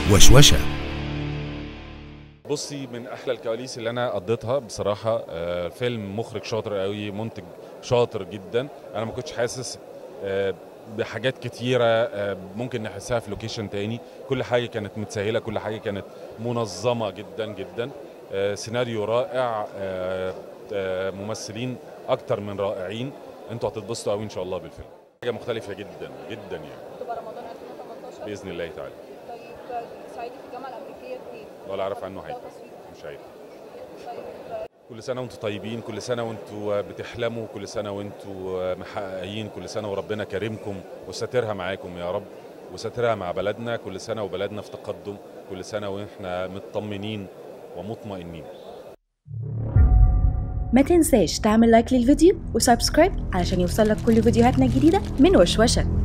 وشوشة بصي من احلى الكواليس اللي انا قضيتها بصراحه آه، فيلم مخرج شاطر قوي منتج شاطر جدا انا ما كنتش حاسس آه، بحاجات كتيره آه، ممكن نحسها في لوكيشن تاني كل حاجه كانت متسهله كل حاجه كانت منظمه جدا جدا آه، سيناريو رائع آه، آه، ممثلين اكتر من رائعين انتوا هتتبسطوا قوي ان شاء الله بالفيلم حاجه مختلفه جدا جدا يعني تبقى رمضان 2018 باذن الله تعالى طيب صعيدي في الجامعه الامريكيه اثنين ولا اعرف عنه حاجه مش عارف كل سنه وانتم طيبين كل سنه وانتم بتحلموا كل سنه وانتم محققين كل سنه وربنا كريمكم وساترها معاكم يا رب وساترها مع بلدنا كل سنه وبلدنا في تقدم كل سنه واحنا مطمنين ومطمئنين ما تنساش تعمل لايك للفيديو وسبسكرايب علشان يوصلك كل فيديوهاتنا الجديدة من وشوشة